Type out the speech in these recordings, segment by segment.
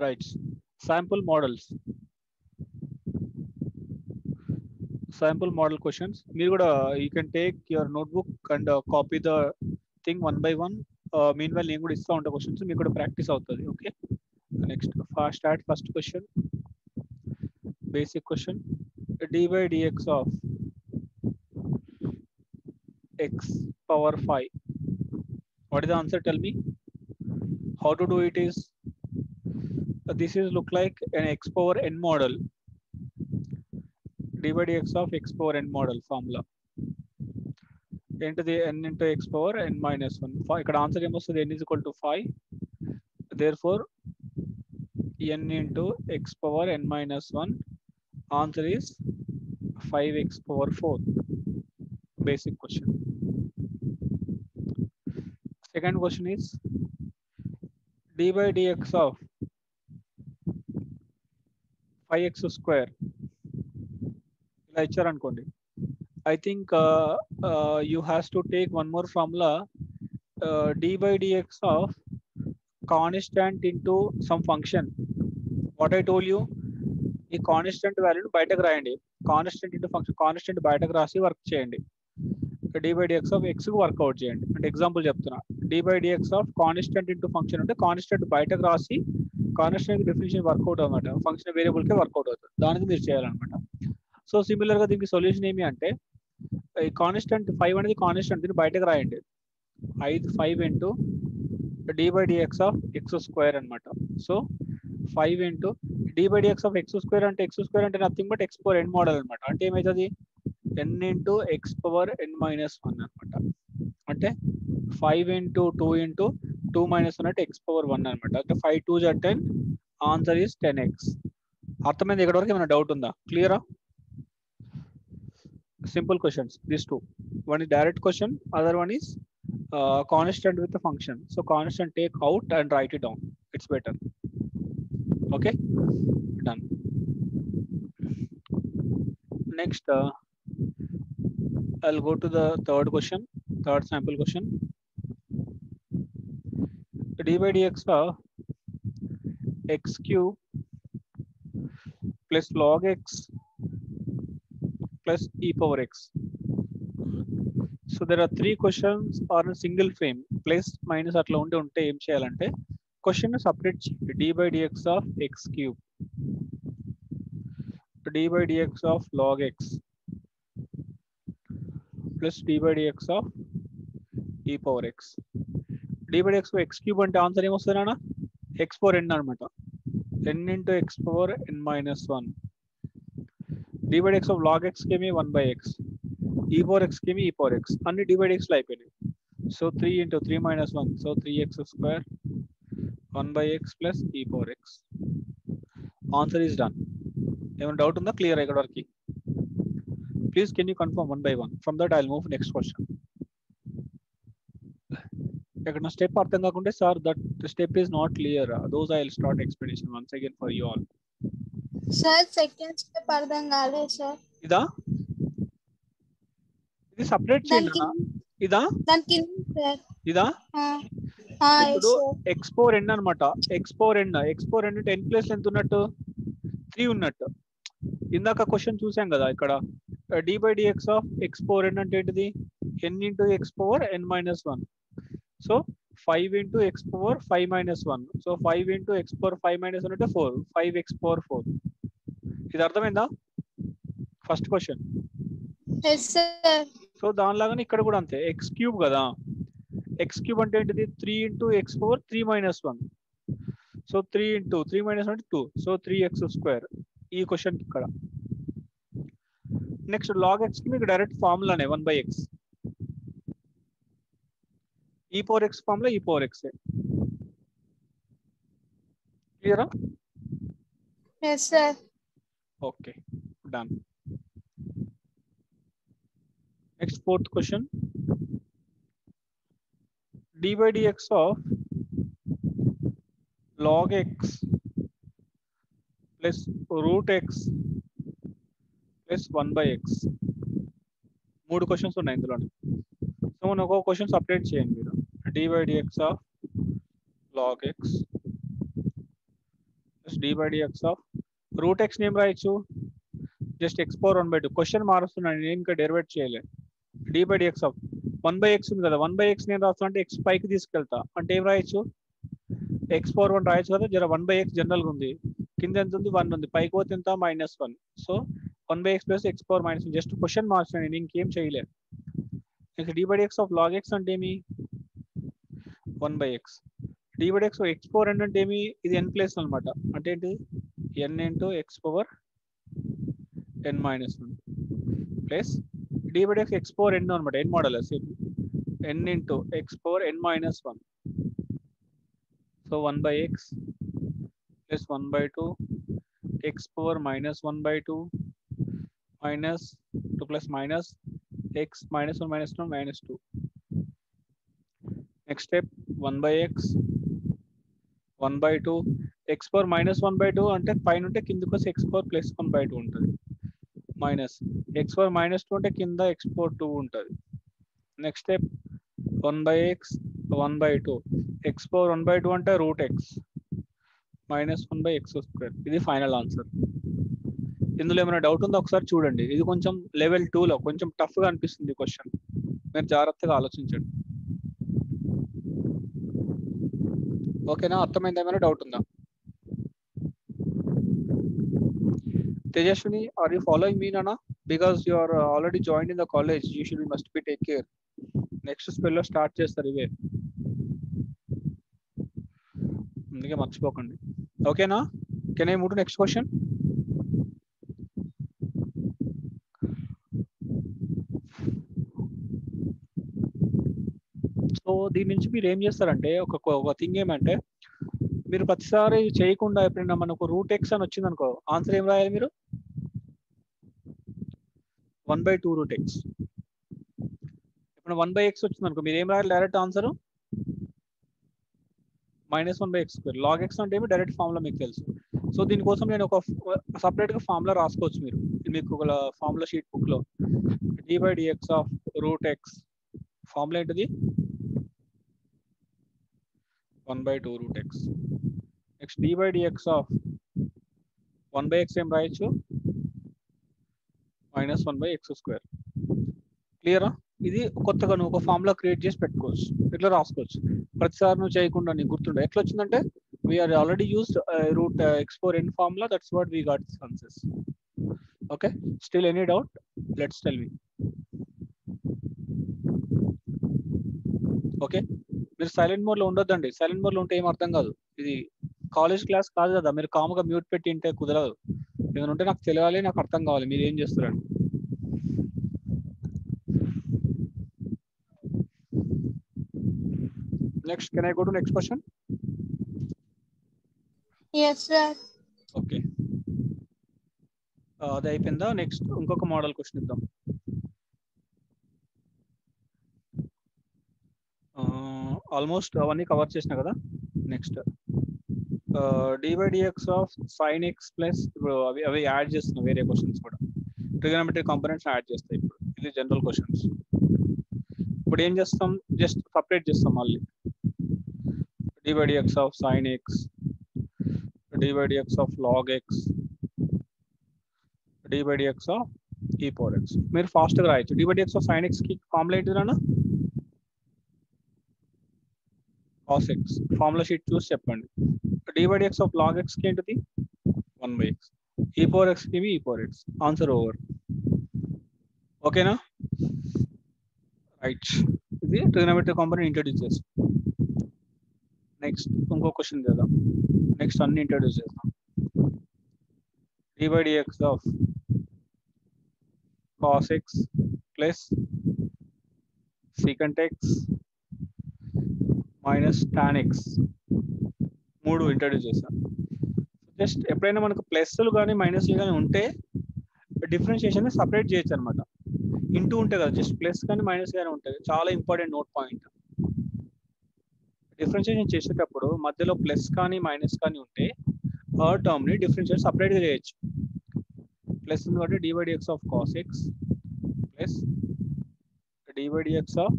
Right sample models sample model questions మీరు కూడా you can take your notebook and copy the thing one by one meanwhile నేను కూడా ఇస్తూ ఉంటా questions మీకు కూడా ప్రాక్టీస్ అవుతుంది okay next fast start first question basic question dy dx of x power 5 what is the answer tell me how to do it is uh, this is look like an x power n model dy dx of x power n model formula into the n into x power n minus 1 Fi- ఇక్కడ answer ఏమొస్తుంది n is equal to 5 therefore n into x power n minus 1 answer is 5x power 4 basic question second question is d by dx of 5x square ఇలా ఇచ్చారనుకోండి I think you has to take one more formula d by dx of constant into some function what I told you ఈ constant వాల్యూని బయటకు రాయండి constant into function constant బయటకు రాసి work చేయండి d by dx of x work out చేయండి అంటే example చెప్తున్నా d by dx of constant into function అంటే కాన్స్టెంట్ బయటకు రాసి కాన్స్టెంట్ డెఫినేషన్ వర్కౌట్ అనమాట ఫంక్షన్ వేరియబుల్ కే వర్కౌట్ అవుతుంది దానికి మీరు చేయాలన్నమాట సో సిమిలర్ గా దీనికి సొల్యూషన్ ఏమి అంటే ఈ కాన్స్టెంట్ ఫైవ్ అనేది కాన్స్టెంట్ దీన్ని బయటకు రాయండి ఐదు five into d by dx of x square అనమాట so five into d by dx of x square అంటే ఎక్స్ స్క్వేర్ అంటే nothing but x power n model అనమాట అంటే ఏమవుతుంది n into x power n minus one అనమాట అంటే five into two into two minus one అంటే x power one అనమాట అంటే ఫైవ్ టూ జా ten answer is ten x అర్థమైంది ఇక్కడ వరకు ఏమైనా డౌట్ ఉందా క్లియరా simple questions this two one is direct question other one is uh, constant with the function so constant take out and write it down it's better okay done next uh, i'll go to the third question third sample question d by dx of x cube plus log x plus e power x so there are three questions are single frame plus minus అట్లా ఉంటే ఉంటే ఏం చేయాలంటే question separate చేయండి d by dx of x cube d by dx of log x plus d by dx of e power x d by dx x cube అంటే answer ఏమొస్తుంది నాన్న x power n అనమాట n into x power n minus one d by dx of log x కేమి one by x e power x కి e power x అన్ని divide x లో అయిపోయినాయి so three into three minus one so three x square one by x plus e power x answer is done ఏమైనా doubt ఉందా clear ఇక్కడ వరకు please can you confirm one by one from that I move next question ఇక్కడ step అర్థం కాకుంటే sir that step is not clear those I will start explanation once again for you all sir second step అర్థం కాలేదు sir ఇదా ఇది separate దాని చేయండి అన్న. కింద ఇదా దాని కింద సార్ ఇదా ఆ, ఆ, yes, ఇప్పుడు sir. ఎక్స్ ఫోర్ ఎన్ అనమాట x four n x four n ten place ఎంత ఉన్నట్టు త్రీ ఉన్నట్టు ఇందాక క్వశ్చన్ చూసాం కదా ఇక్కడ d by dx of x four n అంటే ఏంటిది n into x power n minus one so five into x power five minus one so five into x power five minus one అంటే four five x power four ఇది అర్థమైందా first question Yes, sir. So దానిలాగానే ఇక్కడ కూడా అంతే X cube కదా x cube అంటే ఏంటిది three into x power three minus one so three into three minus one two so three x square ఈ క్వశ్చన్ ఇక్కడ నెక్స్ట్ లాగ్ ఎక్స్ కి మీకు డైరెక్ట్ ఫార్ములానే one by x e power x formula e power x క్లియరా Yes, sir. Okay done next fourth question dy dx of log x plus root x plus 1 by x మూడు questions ఉన్నాయి ఇందులో so మనం ఒక్కొక్క question separate చేయండి మీరు dy dx of log x next d by dx of root x name రాయొచ్చు just x power one by two question మారుస్తున్నాను నేను ఇంకా డెరివేట్ చేయలేదు d by dx of one by x ఉంది కదా వన్ బై ఎక్స్ నేను రాస్తున్నా అంటే ఎక్స్ పైకి తీసుకెళ్తా అంటే ఏం రాయొచ్చు ఎక్స్ పవర్ వన్ రాయొచ్చు కదా జర వన్ బై ఎక్స్ జనరల్గా ఉంది కింద ఎంత ఉంది వన్ ఉంది పైకి పోతే ఎంత minus one so one by x plus x power minus just question మార్చాను నేను ఇంకేం చేయలేదు next d by x of log x అంటే ఏమి one by x d by x x power n అంటే ఏమి ఇది ఎన్ ప్లేస్ అనమాట అంటే ఏంటి n into x power n minus one plus d by x x power n అనమాట n model same n into x power n minus one so one by x plus one by two x power minus one by two minus two plus minus x minus 1 minus 1 minus 2. Next step 1 by x 1 by 2 x power minus 1 by 2 అంటే పైన ఉంటే కిందకి వస్తే x power plus 1 by 2 ఉంటుంది minus x power minus 2 అంటే కింద x power 2 ఉంటుంది next step 1 by x 1 by 2 x power 1 by 2 అంటే root x minus 1 by x square ఇది ఫైనల్ ఆన్సర్ ఇందులో ఏమైనా డౌట్ ఉందో ఒకసారి చూడండి ఇది కొంచెం లెవెల్ లో కొంచెం టఫ్ గా అనిపిస్తుంది క్వశ్చన్ మీరు జాగ్రత్తగా ఆలోచించండి ఓకేనా అర్థమైంది ఏమైనా డౌట్ ఉందా Tejaswini are you following me నానా because you are already join in the college you should must be take care next spell లో స్టార్ట్ చేస్తారు ఇవే అందుకే మర్చిపోకండి ఓకేనా can I move to next question so దీని నుంచి మీరు ఏం చేస్తారంటే ఒక ఒక థింగ్ ఏమంటే మీరు ప్రతిసారి చేయకుండా ఎప్పుడైనా మనకు రూట్ ఎక్స్ అని వచ్చింది అనుకో ఆన్సర్ ఏం రాయాలి మీరు one by two root x ఇప్పుడు వన్ బై ఎక్స్ వచ్చింది అనుకో మీరు ఏం రాయాలి direct answer minus one by x square log x అంటే ఏమి డైరెక్ట్ ఫార్ములా మీకు తెలుసు సో దీనికోసం నేను ఒక సపరేట్ గా ఫార్ములా రాసుకోవచ్చు మీరు మీకు ఒక ఫార్ములా షీట్ బుక్ లో d by dx of root x formula ఏంటిది one by two root x next d by dx of one by x ఏం రాయొచ్చు minus one by x square క్లియరా ఇది కొత్తగా నువ్వు ఒక ఫార్ములా క్రియేట్ చేసి పెట్టుకోవచ్చు ఇట్లా రాసుకోవచ్చు ప్రతిసారి నువ్వు చేయకుండా నీకు గుర్తుండే ఎట్లా వచ్చిందంటే we are already used root x four n formula that's what we got answers okay still any doubt let's tell me okay మీరు సైలెంట్ మోడ్ లో ఉండొద్దండి సైలెంట్ మోడ్ లో ఉంటే ఏం అర్థం కాదు ఇది కాలేజ్ క్లాస్ కాదు కదా మీరు కాముగా మ్యూట్ పెట్టి ఉంటే కుదరదు ఏమైనా ఉంటే నాకు తెలియాలి నాకు అర్థం కావాలి మీరు ఏం చేస్తారండి next can I go to next question Yes, sir. Okay అది అయిపోయిందా నెక్స్ట్ ఇంకొక మోడల్ క్వశ్చన్ ఇద్దాం ఆల్మోస్ట్ అవన్నీ కవర్ చేసిన కదా next d by dx of sine x plus ఇప్పుడు అవి అవి యాడ్ చేస్తున్నాం వేరే క్వశ్చన్స్ కూడా ట్రిగనమెట్రిక్ కాంపనెంట్స్ యాడ్ చేస్తాయి ఇప్పుడు ఇది జనరల్ క్వశ్చన్స్ ఇప్పుడు ఏం చేస్తాం జస్ట్ సపరేట్ చేస్తాం మళ్ళీ d by dx of sine x d by dx of log x d by dx of e power x మీరు ఫాస్ట్గా రాయొచ్చు d by dx of sine x కి ఫార్ములా ఏంటిదన్నా కాస్ ఎక్స్ ఫార్ములా షీట్ చూసి చెప్పండి d by dx of log x కి ఏంటిది one by x e power x కి e power x answer over ఓకేనా రైట్ ఇది ట్రిగ్నోమెట్రిక్ కాంపౌండ్ ఇంట్రడ్యూస్ చేస్తాం నెక్స్ట్ ఇంకో క్వశ్చన్ చేద్దాం నెక్స్ట్ అన్ని ఇంట్రడ్యూస్ చేస్తాం d by dx of cos x plus secant x minus tan x మూడు introduce చేస్తాం జస్ట్ ఎప్పుడైనా మనకు ప్లస్లు కానీ మైనస్లు కానీ ఉంటే డిఫరెన్షియేషన్ సపరేట్ చేయొచ్చు అనమాట ఇంటూ ఉంటాయి కదా జస్ట్ ప్లస్ కానీ మైనస్ కానీ ఉంటుంది చాలా ఇంపార్టెంట్ నోట్ పాయింట్ డిఫరెన్షియేషన్ చేసేటప్పుడు మధ్యలో ప్లస్ కానీ మైనస్ కానీ ఉంటే ఆ టర్మ్ ని డిఫరెన్షియేట్ సపరేట్ గా చేయొచ్చు ప్లస్ కాబట్టి d by d x of cos x plus d by d x of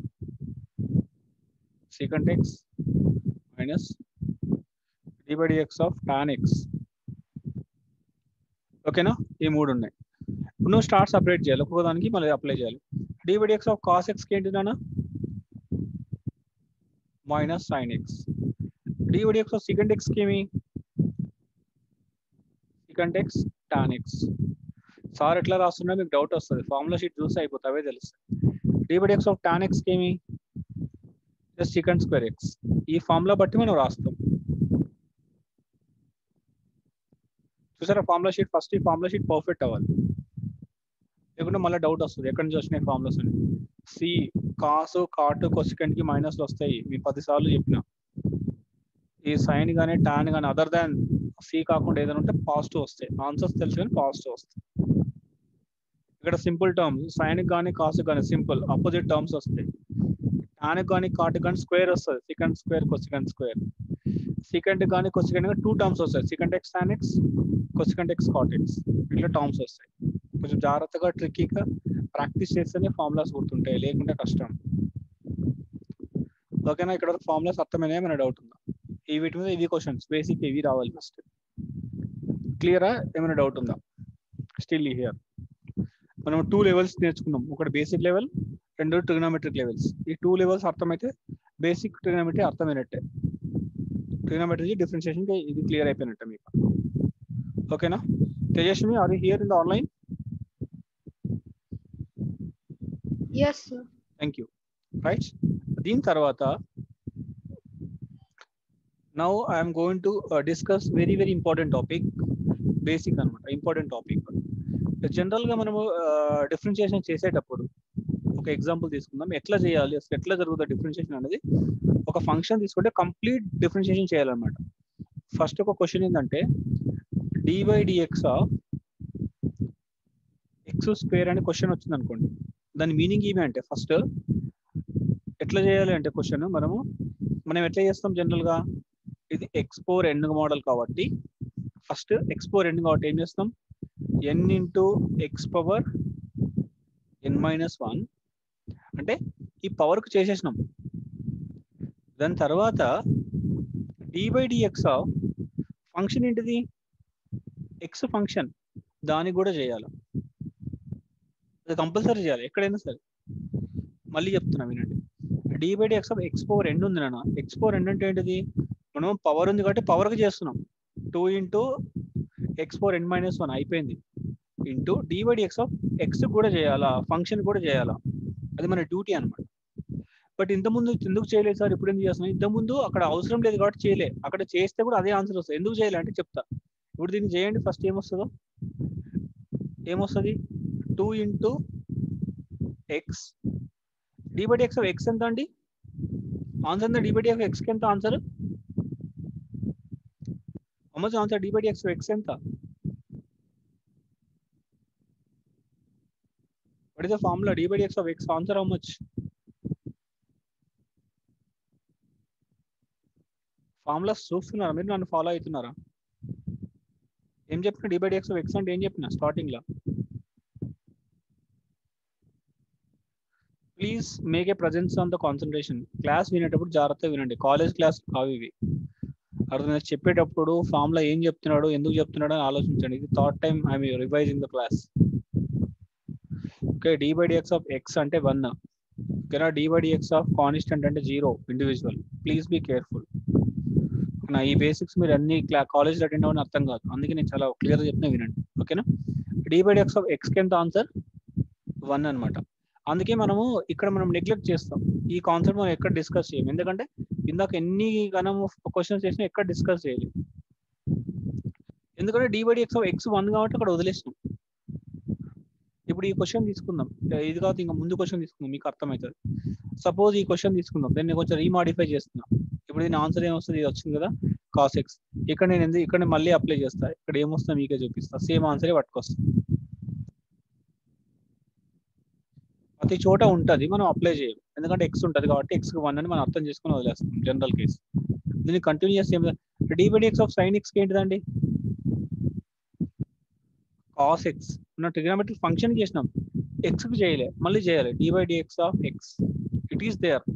secant x minus d by dx of tan x ఓకేనా ఈ మూడు ఉన్నాయి ఇప్పుడు నువ్వు స్టార్ట్ సపరేట్ చేయాలి ఒక్కొక్క దానికి మళ్ళీ అప్లై చేయాలి డిబడి ఎక్స్ ఆఫ్ కాస్ ఎక్స్కి ఏంటి నాన్న minus sine x d by d x of secant ఎక్స్కి ఏమి secant x tan x sir ఎట్లా రాస్తున్నా మీకు డౌట్ వస్తుంది ఫార్ములా షీట్ చూస్తే అయిపోతుంది అవే తెలుస్తాయి డిబడి ఎక్స్ ఆఫ్ టాన్ ఎక్స్కి ఏమి జస్ట్ సికండ్ స్క్వేర్ ఎక్స్ ఈ ఫార్ములా బట్టి మనం రాస్తాం చూసారా ఫార్ములా షీట్ ఫస్ట్ ఈ ఫార్ములా షీట్ పర్ఫెక్ట్ అవ్వాలి లేకుంటే మళ్ళీ డౌట్ వస్తుంది ఎక్కడి నుంచి వచ్చినాయి ఫార్ములాస్ అని సి కాసు కాటు కొసికెంట్ కి మైనస్లు వస్తాయి మీ పది సార్లు చెప్పిన ఈ సైన్ కానీ టాన్ కానీ అదర్ దాన్ సి కాకుండా ఏదైనా ఉంటే పాజిటివ్ వస్తాయి ఆన్సర్స్ తెలుసు కానీ పాజిటివ్ వస్తాయి ఇక్కడ సింపుల్ టర్మ్స్ సైన్ కానీ కాసు కానీ సింపుల్ అపోజిట్ టర్మ్స్ వస్తాయి టాన్ కానీ కాటు కానీ స్క్వేర్ వస్తుంది secant square cosecant square secant కానీ కొసికెంట్ టూ టర్మ్స్ వస్తాయి secant x tan x cosecant x cot x ఇట్లా టర్మ్స్ వస్తాయి కొంచెం జాగ్రత్తగా ట్రిక్కీగా ప్రాక్టీస్ చేస్తేనే ఫార్ములాస్ గుర్తుంటాయి లేకుంటే కష్టం ఓకేనా ఇక్కడ ఫార్ములాస్ అర్థమైనా ఏమైనా డౌట్ ఉందా ఈ వీటి మీద ఇవి క్వశ్చన్స్ బేసిక్ ఇవి రావాలి ఫస్ట్ క్లియరా ఏమైనా డౌట్ ఉందా స్టిల్ హియర్ మనం టూ లెవెల్స్ నేర్చుకున్నాం ఒకటి బేసిక్ లెవెల్ రెండు ట్రిగ్నోమెట్రిక్ లెవెల్స్ ఈ టూ లెవెల్స్ అర్థమైతే బేసిక్ ట్రిగ్నోమెట్రీ అర్థమైనట్టే ట్రిగ్నోమెట్రీ డిఫరెన్షియేషన్ ఇది క్లియర్ అయిపోయినట్టే మీకు ఓకేనా Tejaswi are here in the online yes sir thank you right దీని తర్వాత now I'm going to discuss very very important topic basic అనమాట ఇంపార్టెంట్ టాపిక్ జనరల్ గా మనము డిఫరెన్షియేషన్ చేసేటప్పుడు ఒక ఎగ్జాంపుల్ తీసుకుందాం ఎట్లా చేయాలి అసలు ఎట్లా జరుగుతుంది డిఫరెన్షియేషన్ అనేది ఒక ఫంక్షన్ తీసుకుంటే కంప్లీట్ డిఫరెన్షియేషన్ చేయాలన్నమాట ఫస్ట్ ఒక క్వశ్చన్ ఏంటంటే dy dx of x square అనే క్వశ్చన్ వచ్చింది అనుకోండి దాని మీనింగ్ ఏమి అంటే ఫస్ట్ ఎట్లా చేయాలి అంటే క్వశ్చన్ మనము మనం ఎట్లా చేస్తాం జనరల్ గా ఇది ఎక్స్పోర్ ఎండ్ మోడల్ కాబట్టి ఫస్ట్ ఎక్స్పోర్ ఎండ్ కాబట్టి ఏం చేస్తాం n into x power n minus one అంటే ఈ పవర్కు చేసేసినాం దాని తర్వాత d by dx of function ఏంటిది ఎక్స్ ఫంక్షన్ దానికి కూడా చేయాలి అది కంపల్సరీ చేయాలి ఎక్కడైనా సరే మళ్ళీ చెప్తున్నా వినండి d by d x of x power n ఉంది నాన్న ఎక్స్ పవర్ ఎండ్ అంటే ఏంటిది మనం పవర్ ఉంది కాబట్టి పవర్కి చేస్తున్నాం two into x power n minus one అయిపోయింది into d by d x of x కూడా చేయాలా ఫంక్షన్ కూడా చేయాలా అది మన డ్యూటీ అనమాట బట్ ఇంతకుముందు ఎందుకు చేయలేదు సార్ ఇప్పుడు ఎందుకు చేస్తున్నాం ఇంతకుముందు అక్కడ అవసరం లేదు కాబట్టి చేయలే అక్కడ చేస్తే కూడా అదే ఆన్సర్ వస్తుంది ఎందుకు చేయలే అంటే చెప్తా ఇప్పుడు దీన్ని చేయండి ఫస్ట్ ఏమొస్తుందో ఏమొస్తుంది two into x d by d x of x ఎంత అండి ఆన్సర్ ఎంత డిబడి ఆఫ్ ఎక్స్కి ఎంత ఆన్సర్ అమ్మచ్చు ఆన్సర్ డిబడి ఎక్స్ ఎక్స్ ఎంత what is the formula d by d x of x answer how much formulas చూస్తున్నారా మీరు నన్ను ఫాలో అవుతున్నారా ఏం చెప్పిన డిబడి ఎక్స్ ఆఫ్ ఎక్స్ అంటే ఏం చెప్పిన స్టార్టింగ్ లో please make a presence on the concentration class వినేటప్పుడు జాగ్రత్తగా వినండి కాలేజ్ క్లాస్ కావు ఇవి అర్థమైంది చెప్పేటప్పుడు ఫామ్ లో ఏం చెప్తున్నాడు ఎందుకు చెప్తున్నాడు అని ఆలోచించండి ఇది third time I'm revising the class okay d by dx of x అంటే వన్ ఓకేనా d by dx of constant అంటే zero individual please be careful నా ఈ బేసిక్స్ మీరు అన్ని క్లా కాలేజ్ అటెండ్ అవ్వని అర్థం కాదు అందుకే నేను చాలా క్లియర్ చెప్తున్నా వినండి ఓకేనా d by dx of x కి ఎంత ఆన్సర్ వన్ అనమాట అందుకే మనము ఇక్కడ మనం నెగ్లెక్ట్ చేస్తాం ఈ కాన్సెప్ట్ మనం ఎక్కడ డిస్కస్ చేయం ఎందుకంటే ఇందాక ఎన్ని గణం క్వశ్చన్స్ చేసినా ఎక్కడ డిస్కస్ చేయలేదు ఎందుకంటే డిబడి ఎక్స్ ఎక్స్ వన్ కాబట్టి అక్కడ వదిలేసినాం ఇప్పుడు ఈ క్వశ్చన్ తీసుకుందాం ఇది కాదు ఇంకా ముందు క్వశ్చన్ తీసుకుందాం మీకు అర్థమవుతుంది సపోజ్ ఈ క్వశ్చన్ తీసుకుందాం దాన్ని కొంచెం రీమాడిఫై చేస్తున్నాం ఇప్పుడు దీని ఆన్సర్ ఏమొస్తుంది ఇది వచ్చింది కదా కాస్ ఎక్స్ ఇక్కడ నేను ఎందుకు ఇక్కడ మళ్ళీ అప్లై చేస్తా ఇక్కడ ఏమొస్తుందో మీకే చూపిస్తా సేమ్ ఆన్సరే పట్టుకొస్తా ప్రతి చోట ఉంటుంది మనం అప్లై చేయం ఎందుకంటే ఎక్స్ ఉంటుంది కాబట్టి ఎక్స్ వన్ అని మనం అర్థం చేసుకుని వదిలేస్తాం జనరల్ కేసు దీన్ని కంటిన్యూ చేస్తే ఏం డిబడి ఎక్స్ ఆఫ్ సైన్ ఎక్స్ ఏంటిదండి కాస్ ఎక్స్ మన ట్రిగ్నోమెట్రిక్ ఫంక్షన్ చేసినాం ఎక్స్ కి చేయలే మళ్ళీ చేయాలి డివైడి X of X it is there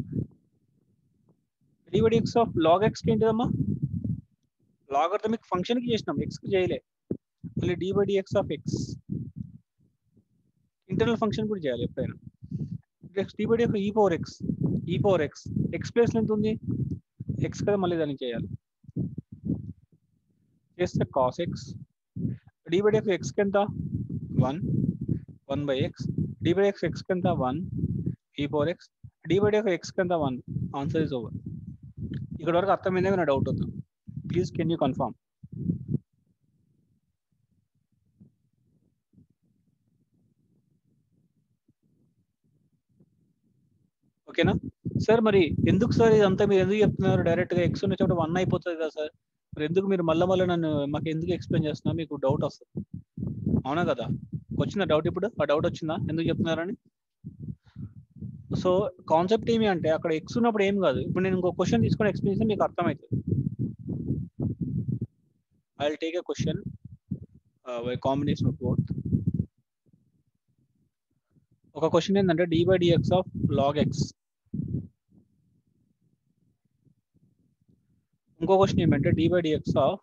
డివైడి X of log X ఏంటిదమ్మా logarithmic function కి చేసినాం ఎక్స్ కి చేయలే మళ్ళీ d by dx of X internal function కూడా చేయాలి ఎప్పుడైనా నెక్స్ట్ డి బై డిఎక్స్ ఈ power x e power x x place ఎంత ఉంది ఎక్స్ కదా మళ్ళీ దానికి చేయాలి చేస్తే cos x d by dx ఎక్స్కి ఎంత one one by x d by x ఎక్స్కి ఎంత one e power x d by dx ఎక్స్కి ఎంత వన్ ఆన్సర్ ఇస్ ఓవర్ ఇక్కడ వరకు అర్థమైందే నా డౌట్ ఉంది ప్లీజ్ కెన్ యూ కన్ఫర్మ్ ఓకేనా సార్ మరి ఎందుకు సార్ ఇదంతా మీరు ఎందుకు చెప్తున్నారు డైరెక్ట్ గా ఎక్స్ ఉన్న చోట వన్ అయిపోతుంది కదా సార్ మరి ఎందుకు మీరు మళ్ళీ మళ్ళీ నన్ను మాకు ఎందుకు ఎక్స్ప్లెయిన్ చేస్తున్నా మీకు డౌట్ వస్తుంది అవునా కదా వచ్చిందా డౌట్ ఇప్పుడు ఆ డౌట్ వచ్చిందా ఎందుకు చెప్తున్నారని సో కాన్సెప్ట్ ఏమి అంటే అక్కడ ఎక్స్ ఉన్నప్పుడు ఏం కాదు ఇప్పుడు నేను ఇంకో క్వశ్చన్ తీసుకొని ఎక్స్ప్లెయిన్ చేస్తే మీకు అర్థమవుతుంది I will take a question by combination of both ఒక క్వశ్చన్ ఏంటంటే d by dx of log x ఇంకో క్వశ్చన్ ఏమంటే d by dx of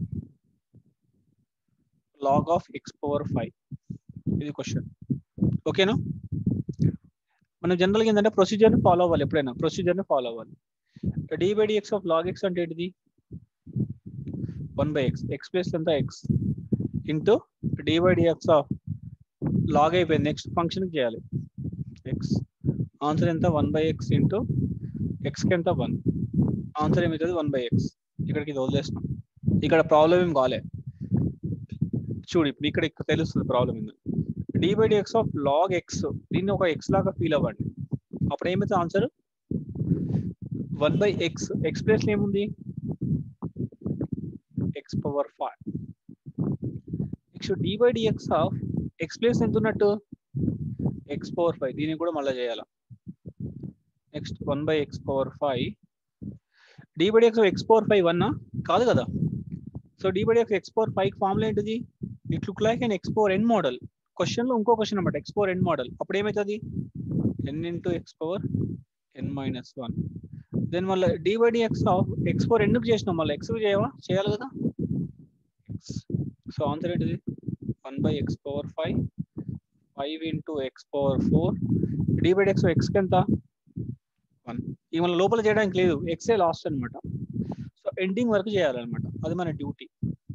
log of x power five ఇది క్వశ్చన్ ఓకేనా మనం జనరల్గా ఏంటంటే ప్రొసీజర్ని ఫాలో అవ్వాలి ఎప్పుడైనా ప్రొసీజర్ని ఫాలో అవ్వాలి d by dx of log x అంటే ఏంటిది one by x x plus ఎంత x into d by dx of log అయిపోయింది నెక్స్ట్ ఫంక్షన్ చేయాలి ఎక్స్ ఆన్సర్ ఎంత వన్ బై ఎక్స్ ఇంటూ ఎక్స్కి ఎంత వన్ ఆన్సర్ ఏమవుతుంది వన్ బై ఎక్స్ ఇక్కడికి ఇది వదిలేస్తున్నాం ఇక్కడ ప్రాబ్లం ఏం కాలే చూడు ఇప్పుడు ఇక్కడ ఇక్కడ తెలుస్తుంది ప్రాబ్లం ఏంది d by dx of log x దీన్ని ఒక ఎక్స్ లాగా ఫీల్ అవ్వండి అప్పుడు ఏమైతే answer one by x x place ఏముంది x power five next d by dx of x place ఎంత ఉన్నట్టు ఎక్స్ పవర్ ఫైవ్ దీన్ని కూడా మళ్ళీ చేయాలి next one by x power five d by dx x power five one కాదు కదా so d by dx x power five formula ఏంటిది it look like and x power n model question లో ఇంకో question అనమాట X power n model అప్పుడు ఏమవుతుంది n into x power n minus one then మళ్ళీ d by dx of x power ఎందుకు చేసినాం మళ్ళీ ఎక్స్ చేయవా చేయాలి కదా ఎక్స్ సో ఆన్సర్ ఏంటిది one by x power five five into x power four d by x ఎక్స్కి ఎంత వన్ ఈ మన లోపల చేయడానికి లేదు ఎక్సే లాస్ట్ అనమాట సో ఎండింగ్ వరకు చేయాలన్నమాట అది మన డ్యూటీ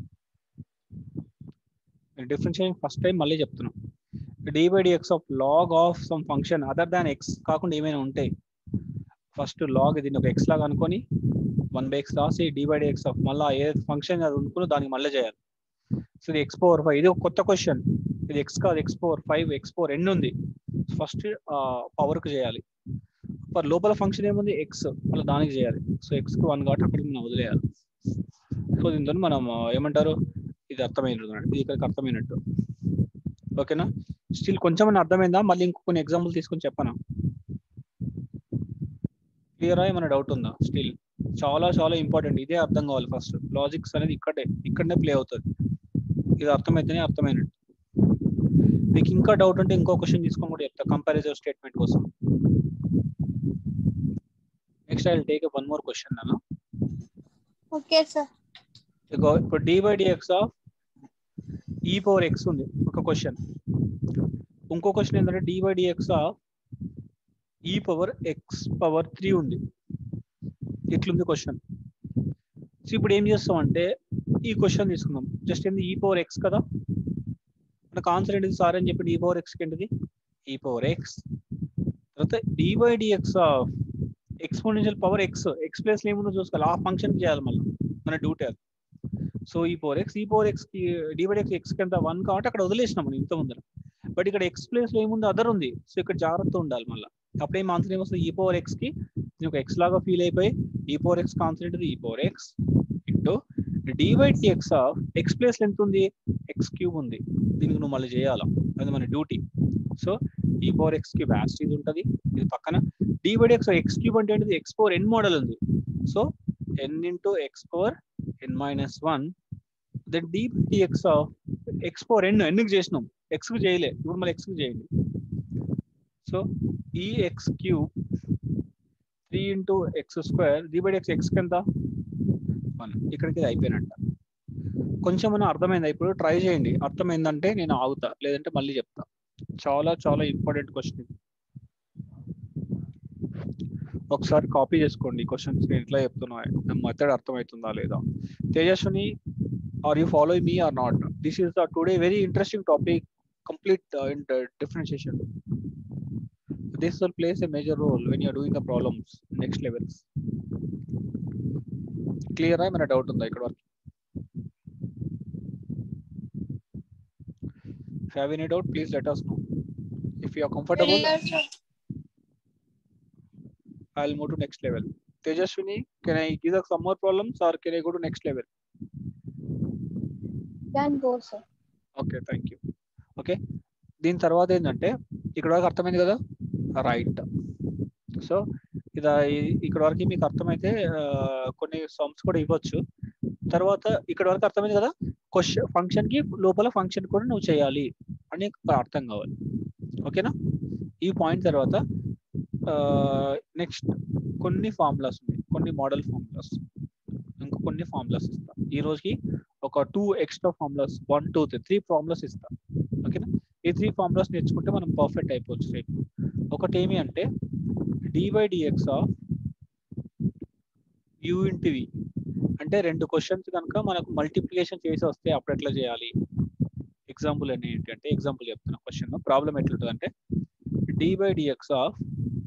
డిఫరెన్షియేషన్ ఫస్ట్ టైం మళ్ళీ చెప్తున్నాం d by dx of log of some function other than x కాకుండా ఏమైనా ఉంటాయి ఫస్ట్ లాగ్ దీన్ని ఒక ఎక్స్ లాగా అనుకొని వన్ బై ఎక్స్ రాసి డి బై డిఎక్స్ ఆఫ్ మళ్ళీ ఏ ఫంక్షన్ అది అనుకుని దానికి మళ్ళీ చేయాలి సో ఇది ఎక్స్ పవర్ ఫైవ్ ఇది ఒక కొత్త క్వశ్చన్ ఇది ఎక్స్ కాదు x power five x power n ఉంది ఫస్ట్ పవర్ కు చేయాలి ఫర్ లోపల ఫంక్షన్ ఏముంది ఎక్స్ మళ్ళీ దానికి చేయాలి సో ఎక్స్ కి వన్ కాబట్టి అక్కడికి మనం వదిలేయాలి సో దీంతో మనం ఏమంటారు ఇది అర్థమైనట్టు ఇది ఇక్కడికి అర్థమైనట్టు ఓకేనా స్టిల్ కొంచెం అర్థమైందా మళ్ళీ ఇంకొన్ని ఎగ్జాంపుల్ తీసుకొని చెప్పనా క్లియరా ఏమైనా డౌట్ ఉందా స్టిల్ చాలా చాలా ఇంపార్టెంట్ ఇదే అర్థం కావాలి ఫస్ట్ లాజిక్స్ అనేది ఇక్కడే ఇక్కడనే ప్లే అవుతుంది ఇది అర్థమైతేనే అర్థమైనట్టు మీకు ఇంకా డౌట్ ఉంటే ఇంకో క్వశ్చన్ తీసుకొని కూడా చెప్తా కంపారిజన్ స్టేట్మెంట్ కోసం next I take one more question నేను ఓకే సార్ ఇప్పుడు d by dx of e power x ఉంది ఒక క్వశ్చన్ ఇంకో క్వశ్చన్ ఏంటంటే d by dx of e power x power three ఉంది ఇట్లుంది క్వశ్చన్ సో ఇప్పుడు ఏం చేస్తాం అంటే ఈ క్వశ్చన్ తీసుకుందాం జస్ట్ ఏంది ఈ పవర్ ఎక్స్ కదా మనకు ఆన్సర్ ఏంటిది సార్ అని చెప్పి ఈ పవర్ ఎక్స్కి ఏంటిది ఈ పవర్ ఎక్స్ తర్వాత d by dx of exponential power x x place ఏముందో చూసుకోవాలి ఆ ఫంక్షన్ చేయాలి మళ్ళీ మన డ్యూటీ అది so e power x e power x కి డి బై ఎక్స్ ఎక్స్ కింద వన్ కాబట్టి అక్కడ వదిలేసినాం మనం ఇంత ముందర బట్ ఇక్కడ ఎక్స్ ప్లేస్ లో ఏముంది అదర్ ఉంది సో ఇక్కడ జాగ్రత్త ఉండాలి మళ్ళీ అప్పుడు ఏం ఆన్సర్ ఏమొస్తుంది ఈ పవర్ ఎక్స్ కి ఒక ఎక్స్ లాగా ఫీల్ అయిపోయి ఈ పవర్ ఎక్స్ ఆన్సర్ ఏంటిది e power x into d by x of x place ఎంత ఉంది ఎక్స్ క్యూబ్ ఉంది దీనికి నువ్వు మళ్ళీ చేయాలా అది మన duty so e power x cube as it ఇది ఉంటుంది ఇది పక్కన d by x x cube అంటే ఏంటిది ఎక్స్ పవర్ ఎన్ మోడల్ ఉంది so n into x power n minus one then d by x of x power n ఎన్కి చేసినాం x కు చేయలే ఇప్పుడు మళ్ళీ ఎక్స్ కు చేయండి సో ఈ x cube three into x square d by x x ఎంత వన్ ఇక్కడికి ఇది అయిపోయినట్ట కొంచెం మనం అర్థమైందా ఇప్పుడు ట్రై చేయండి అర్థమైందంటే నేను ఆగుతా లేదంటే మళ్ళీ చెప్తా చాలా చాలా ఇంపార్టెంట్ క్వశ్చన్ ఇది ఒకసారి కాపీ చేసుకోండి క్వశ్చన్స్ నేను ఎట్లా చెప్తున్నా మెథడ్ అర్థమవుతుందా లేదా Tejaswini are you follow me are not this is the today very interesting topic complete differentiation this will plays a major role when you are doing the problems next levels క్లియరా ఏమైనా doubt ఉందా ఇక్కడ వరకు If you have any doubt, please let us know. If you are comfortable, Clear, sir. I'll move to next level. Tejaswini, can I give us some more problems or can I go to next level? Can go, sir. Okay thank you okay దీని తర్వాత ఏంటంటే ఇక్కడ వరకు అర్థమైంది కదా right so ఇది ఇక్కడ వరకు మీకు అర్థమైతే ఆ, కొన్ని సమ్స్ కూడా ఇవ్వచ్చు తర్వాత ఇక్కడ వరకు అర్థమైంది కదా క్వశ్చన్ ఫంక్షన్ కి లోపల ఫంక్షన్ కూడా నువ్వు చేయాలి అని అర్థం కావాలి ఓకేనా ఈ పాయింట్ తర్వాత నెక్స్ట్ కొన్ని ఫార్ములాస్ ఉన్నాయి కొన్ని మోడల్ ఫార్ములాస్ ఇంకా కొన్ని ఫార్ములాస్ ఇస్తా ఈ రోజుకి ఒక two extra formulas one two three three formulas ఇస్తా ఓకేనా ఈ త్రీ ఫార్ములాస్ నేర్చుకుంటే మనం పర్ఫెక్ట్ అయిపోవచ్చు రేపు ఒకటి ఏమి అంటే dy dx of u into v అంటే రెండు క్వశ్చన్స్ కనుక మనకు మల్టిప్లికేషన్ చేసి వస్తే అప్పుడు ఎట్లా చేయాలి ఎగ్జాంపుల్ అని ఏంటి అంటే ఎగ్జాంపుల్ చెప్తున్నా క్వశ్చన్ ప్రాబ్లం ఎట్లుంటుంది అంటే dy dx of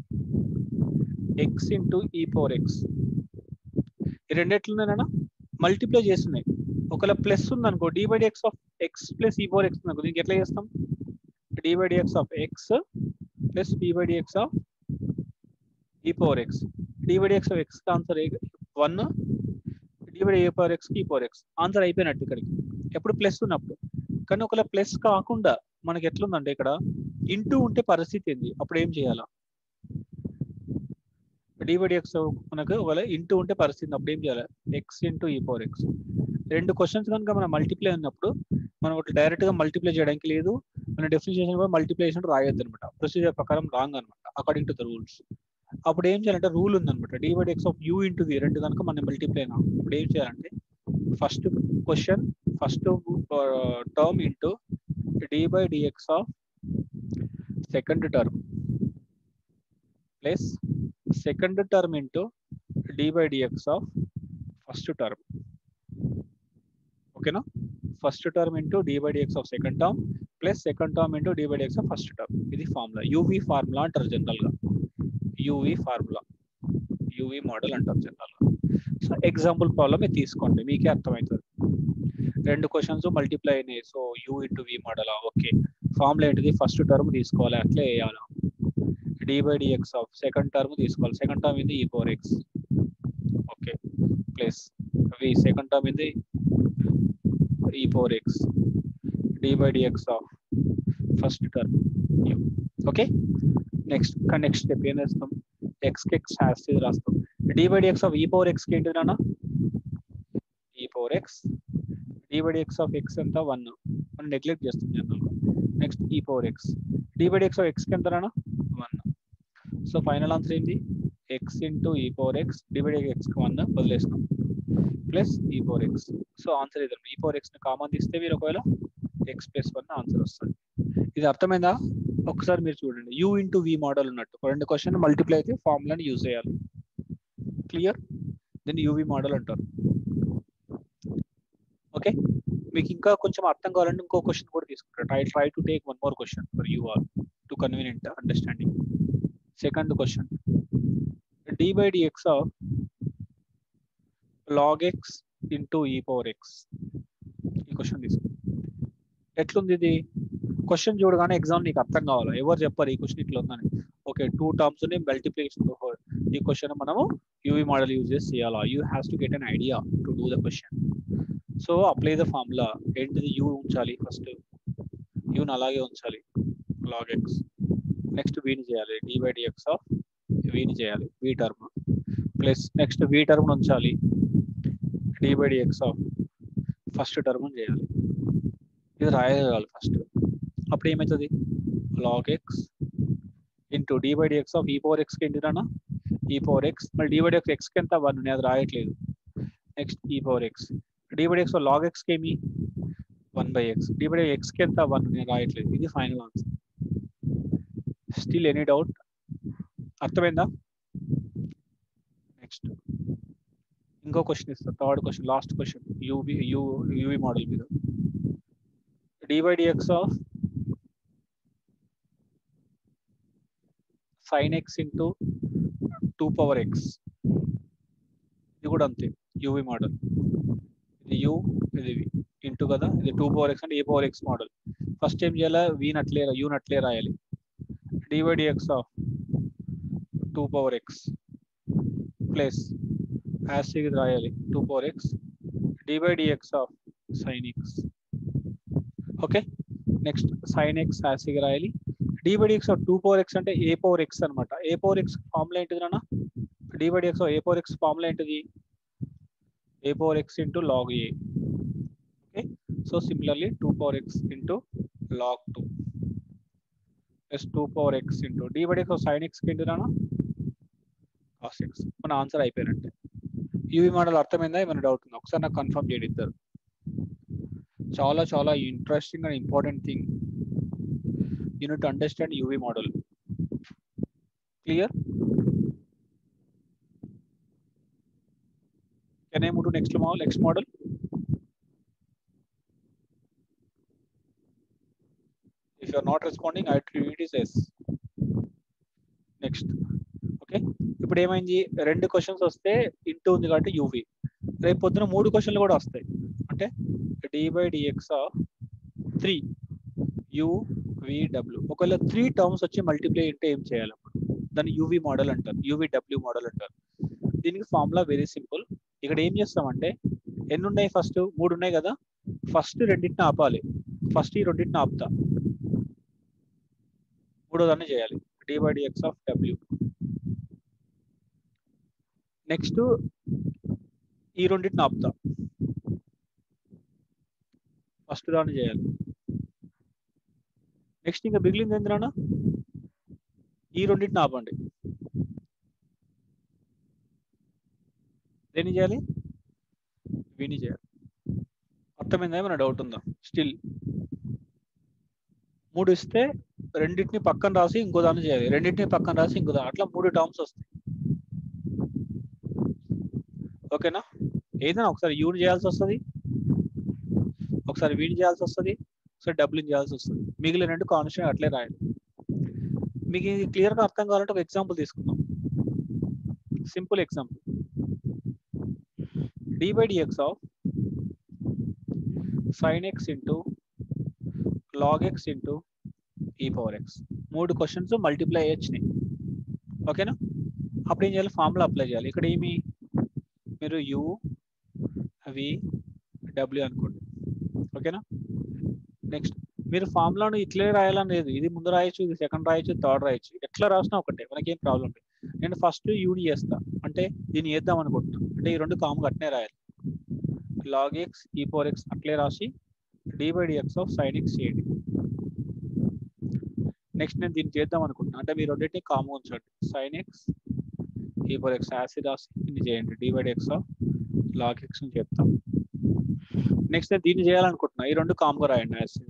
x into e power x ఈ రెండు ఎట్లున్నాయన్నా మల్టిప్లై చేస్తున్నాయి ఒకవేళ ప్లస్ ఉంది అనుకో dy dx of x plus e power x అనుకో దీనికి ఎట్లా చేస్తాం dy dx of x plus dy dx of e power x dy dx of x answer one dy a power x e power x answer అయిపోయినట్టు ఇక్కడికి ఎప్పుడు plus ఉన్నప్పుడు కానీ ఒకవేళ ప్లస్ కాకుండా మనకి ఎట్లుందంటే ఇక్కడ ఇంటూ ఉంటే పరిస్థితి ఏంది అప్పుడు ఏం చేయాలా డివైడ్ ఎక్స్ మనకు ఒకవేళ ఇంటూ ఉంటే పరిస్థితి అప్పుడు ఏం చేయాలి x into e power x రెండు క్వశ్చన్స్ కనుక మనం మల్టిప్లై ఉన్నప్పుడు మనం ఒకటి డైరెక్ట్ గా మల్టిప్లై చేయడానికి లేదు మన డెఫినేషన్ కూడా మల్టిప్లికేషన్ రాయొద్దు అనమాట ప్రొసీజర్ ప్రకారం రాంగ్ అనమాట అకార్డింగ్ టు ద రూల్స్ అప్పుడు ఏం చేయాలంటే రూల్ ఉందన్నమాట divide x of u into v రెండు కనుక మనం మల్టిప్లై అయినా అప్పుడు ఏం చేయాలంటే first question first term into d by dx of second term plus second term into d by dx of first term ఓకేనా first term into d by dx of second term plus second term into d by dx of first term ఇది formula uv formula అంటారు general గా uv formula uv model అంటారు general గా so example problem ఇది తీసుకోండి మీకే అర్థమవుతుంది రెండు క్వశ్చన్స్ మల్టిప్లై అయినాయి so u into v model okay formula ఏంటిది ఫస్ట్ టర్మ్ తీసుకోవాలి అట్లే వేయాలి d by dx of second term తీసుకోవాలి సెకండ్ టర్మ్ ఇది e four x okay plus v second term ఇది e four x d by dx of first term okay next next step ఏం చేస్తాం x కి x as it is రాస్తాం d by dx of e power x కి ఏంటి నాన్న e power x d by dx of x ఎంత one మనం neglect చేస్తాం general next e power x d by dx of x కి ఎంత నాన్న వన్ సో ఫైనల్ ఆన్సర్ ఏంటి x into e power x divide x one వదిలేసినాం plus e power x so answer ఇది e power X ని common తీస్తే మీరు ఒకవేళ ఎక్స్ ప్లస్ వన్ ఆన్సర్ వస్తుంది ఇది అర్థమైందా ఒకసారి మీరు చూడండి యూ ఇంటూ వి మోడల్ ఉన్నట్టు రెండు క్వశ్చన్ మల్టిప్లై అయితే ఫార్ములాని యూజ్ చేయాలి క్లియర్ దీన్ని యూవి మోడల్ అంటారు ఓకే మీకు ఇంకా కొంచెం అర్థం కావాలంటే ఇంకో క్వశ్చన్ కూడా తీసుకుంటారు try try to take one more question for you all to convenient understanding second question d by dx of log x into e power x ఈ క్వశ్చన్ తీసుకో ఎట్లుంది ఇది క్వశ్చన్ చూడగానే ఎగ్జామ్ నీకు అర్థం కావాలి ఎవరు చెప్పారు ఈ క్వశ్చన్ ఇట్లా ఉందని ఓకే టూ టర్మ్స్ మల్టిప్లికేషన్ ఈ క్వశ్చన్ మనము యూవి మోడల్ యూజ్ చేసి చేయాలా you has to get an idea to do the question so apply the formula ఏంటిది యూ ఉంచాలి ఫస్ట్ యూని అలాగే ఉంచాలి లాగ్ ఎక్స్ నెక్స్ట్ వీని చేయాలి డి బై డిఎక్స్ ఆఫ్ వీని చేయాలి v term plus next v term ఉంచాలి d by dx of first term చేయాలి ఇది రాయాలి ఫస్ట్ అప్పుడు ఏమవుతుంది log x into d by dx of e power ఎక్స్కి ఏంటిదన్నా ఈ పవర్ ఎక్స్ మళ్ళీ డి బై డిఎక్స్ ఎక్స్కి ఎంత వన్ నేను అది రాయట్లేదు next e power x d by x log ఎక్స్కి ఏమి one by x d by ఎక్స్కి ఎంత వన్ నేను రాయట్లేదు ఇది final answer still any doubt అర్థమైందా నెక్స్ట్ ఇంకో క్వశ్చన్ ఇస్తా third question last question uv u uv model మీద d by dx of sine x into two power x ఇది కూడా అంతే యూవి మోడల్ ఇది యూ ఇది వి ఇంటూ కదా ఇది టూ పవర్ ఎక్స్ అంటే a power x model first ఏం చేయాలి వి నట్లే యూ నట్లే రాయాలి d by dx of two power x plus as it ఇది రాయాలి two power x d by dx of sine x okay next sine x as it రాయాలి d by dx of two power x అంటే a power X అనమాట ఏ power x formula ఏంటిది నాన్న d by dx a power x formula ఏంటిది a power x into log a okay so similarly two power x into log two plus two power x into d by x sine x ఏంటి నాన్న cos x మన answer అయిపోయినట్టే uv model అర్థమైందా ఏమైనా doubt ఉందా ఒకసారి నాకు confirm చేయండి ఇద్దరు చాలా చాలా interesting and important thing unit understand uv model clear can I move to next model next model if you are not responding i treat it as next okay ఇప్పుడు ఏమైంది రెండు క్వశ్చన్స్ వస్తే ఇంటూ ఉంది కాబట్టి యూవి రేపు పొద్దున మూడు క్వశ్చన్లు కూడా వస్తాయి అంటే d by dx of three యువిడబ్ల్యూ ఒకవేళ త్రీ టర్మ్స్ వచ్చి మల్టిప్లై అంటే ఏం చేయాలి అప్పుడు దాన్ని యూవి మోడల్ అంటారు యూవిడబ్ల్యూ మోడల్ అంటారు దీనికి ఫార్ములా వెరీ సింపుల్ ఇక్కడ ఏం చేస్తామంటే ఎన్ని ఉన్నాయి ఫస్ట్ మూడు ఉన్నాయి కదా ఫస్ట్ రెండింటిని ఆపాలి ఫస్ట్ ఈ రెండింటిని ఆపుతా మూడో దాన్ని చేయాలి డి బై డిఎక్స్ ఆఫ్ డబ్ల్యూ నెక్స్ట్ ఈ రెండింటిని ఆపుతా ఫస్ట్ దాన్ని చేయాలి నెక్స్ట్ ఇంకా మిగిలింది ఏంద్రానా ఈ రెండింటిని ఆపండి దేన్ని చేయాలి వీని చేయాలి అర్థమైందా ఏమైనా డౌట్ ఉందా స్టిల్ మూడు ఇస్తే రెండింటిని పక్కన రాసి ఇంకో దాన్ని చేయాలి రెండింటిని పక్కన రాసి ఇంకో దాని అట్లా మూడు టర్మ్స్ వస్తాయి ఓకేనా ఏదైనా ఒకసారి యూని చేయాల్సి వస్తుంది ఒకసారి వీని చేయాల్సి వస్తుంది ఒకసారి డబ్ల్యూని చేయాల్సి వస్తుంది మిగిలిన రెండు కాన్స్టెంట్ అట్లే రాయాలి మీకు ఇది క్లియర్గా అర్థం కావాలంటే ఒక ఎగ్జాంపుల్ తీసుకుందాం simple example d by dx of sine x into log x into e power x మూడు క్వశ్చన్స్ మల్టిప్లై వచ్చినాయి ఓకేనా అప్పుడు ఏం చేయాలి ఫార్ములా అప్లై చేయాలి ఇక్కడ ఏమి మీరు యు వి డబ్ల్యూ అనుకోండి ఓకేనా నెక్స్ట్ మీరు ఫార్ములాను ఇట్లే రాయాలని లేదు ఇది ముందు రాయొచ్చు ఇది సెకండ్ రాయొచ్చు థర్డ్ రాయొచ్చు ఎట్లా రాసినా ఒకటే మనకేం ప్రాబ్లం లేదు నేను ఫస్ట్ యూని చేస్తా అంటే దీన్ని వేద్దాం అనుకుంటున్నా అంటే ఈ రెండు కామ్ అట్నే రాయాలి log x e power x అట్లే రాసి d by dx of sine x చేయండి నెక్స్ట్ నేను దీన్ని చేద్దాం అనుకుంటున్నా అంటే మీరు రెండింటిని కామన్ ఉంచండి sine x e power x as it రాసి దీన్ని చేయండి d by dx of log x అని చెప్తాం నెక్స్ట్ నేను దీన్ని చేయాలనుకుంటున్నా ఈ రెండు కామ్గా రాయండి యాసిడ్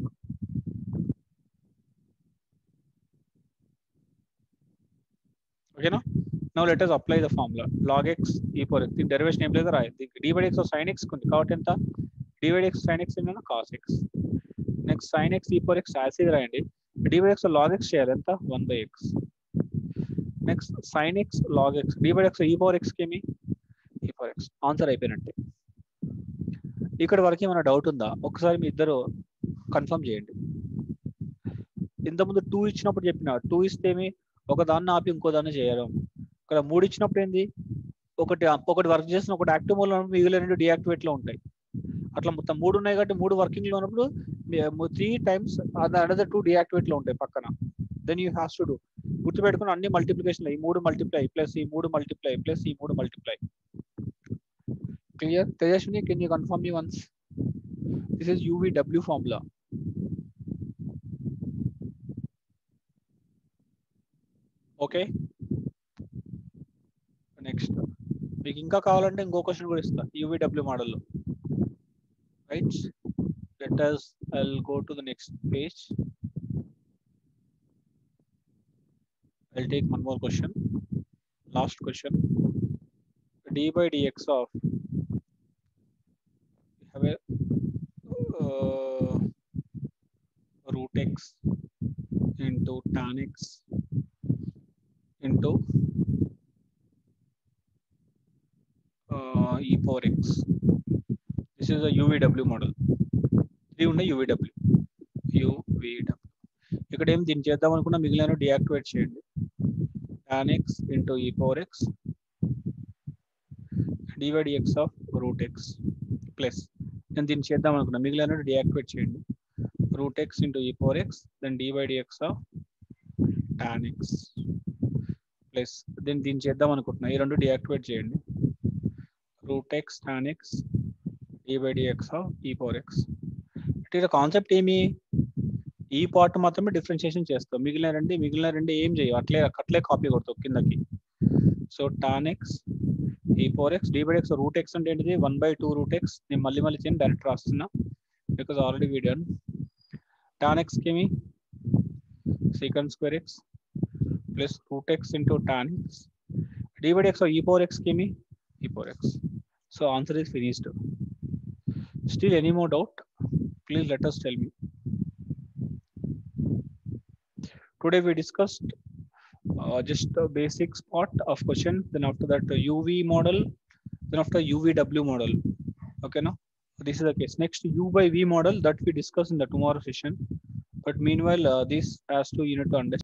ఓకేనా నో let us apply the formula log x e power x దీని డెరివేషన్ ఏం లేదో రాయండి d by x sine x ఉంది కాబట్టి ఎంత d by x sine x ఏంటన్నా cos x next sine x e power x as it రాయండి d by x log x చేయాలి ఎంత one by x next sine x log x d by x e power x ఏమి e power x answer అయిపోయినట్టే ఇక్కడ వరకు ఏమైనా doubt ఉందా ఒకసారి మీ ఇద్దరు కన్ఫర్మ్ చేయండి ఇంతకుముందు టూ ఇచ్చినప్పుడు చెప్పిన టూ ఇస్తే ఏమి ఒక దాన్ని ఆపి ఇంకో దాన్ని చేయడం ఇక్కడ మూడు ఇచ్చినప్పుడు ఏంది ఒకటి ఒకటి వర్క్ చేసిన ఒకటి యాక్టివ్ మోడ్ లో మిగిలిన రెండు డియాక్టివేట్ లో ఉంటాయి అట్లా మొత్తం మూడు ఉన్నాయి కాబట్టి మూడు వర్కింగ్ లో ఉన్నప్పుడు three times another two deactivate లో ఉంటాయి పక్కన then you has to do గుర్తుపెట్టుకుని అన్ని మల్టిప్లికేషన్ ఈ మూడు మల్టిప్లై ప్లస్ ఈ మూడు మల్టిప్లై ప్లస్ ఈ మూడు multiply clear Tejaswini can you confirm me once this is యూవీడబ్ల్యూ ఫార్ములా ఓకే నెక్స్ట్ మీకు ఇంకా కావాలంటే ఇంకో క్వశ్చన్ కూడా ఇస్తా యూవీడబ్ల్యూ మోడల్లో right let us i'll go to the next page i'll take one more question last question d by dx of we have a uh, root x into tan x into uh, e power x this is a UVW model ఇది ఉండే UVW UVW ఇక్కడ ఏం దీన్ని చేద్దాం అనుకున్నా మిగిలిన deactivate చేయండి tan x into e power x dy dx of root x plus నేను దీన్ని చేద్దాం అనుకున్నా మిగిలిన డియాక్టివేట్ చేయండి root x into e power x then dy dx of tan x plus దీన్ని దీన్ని చేద్దాం అనుకుంటున్నా ఈ రెండు డియాక్టివేట్ చేయండి root x tan x dy dx of e power x ఇక్కడ కాన్సెప్ట్ ఏమి ఈ పార్ట్ మాత్రమే డిఫరెన్షియేషన్ చేస్తాం మిగిలిన రెండు మిగిలిన రెండు ఏం చేయవు అట్లే అట్లే కాపీ కొడతావు కిందకి so tan x e four x d by x root x అంటే ఏంటిది one by two root x నేను మళ్ళీ మళ్ళీ చేయను డైరెక్ట్ రాస్తున్నా because already we done tan x కేమి secant square x plus root x into tan x d by x e four x కేమి e four x so answer is finished still any more doubt please let us tell me. Today we discussed uh, just the basics part of question. Then after that uh, UV model, then after UVW model. Okay, now this is the case. Next U by V model that we discuss in the tomorrow session. But meanwhile, uh, this has to you need to understand.